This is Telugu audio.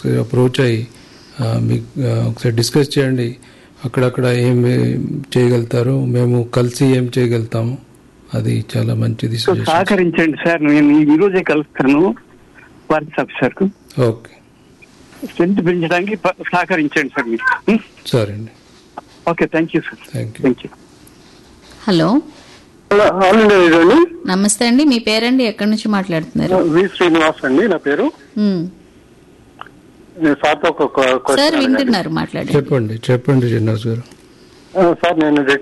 ఒకసారి అప్రోచ్ అయ్యి ఆ, మీకు ఆ, ఒకసారి డిస్కస్ చేయండి అక్కడక్కడ ఏం ఏం చేయగలుగుతారు మేము కలిసి ఏం చేయగలుగుతాము అది చాలా మంచిది సో suggestion. సహకరించండి సార్ నేను ఈ రోజే కలుస్తాను ఫారెస్ట్ ఆఫీసర్ కు ఓకే స్ట్రెంత్ పెంచడానికి ప- సహకరించండి సార్ మీరు ఉం? సరే అండి okay thank you sir thank you thank you hello అవునండి ఇదండి నమస్తే అండి మీ పేరండి ఎక్కడి నుంచి మాట్లాడుతున్నారు వి శ్రీనివాస్ అండి నా పేరు ఉమ్. నేను సార్తో ఒక సార్ క్వశ్చన్ వింటున్నారు మాట్లాడండి చెప్పండి చెప్పండి శ్రీనివాస్ గారు సార్ నేను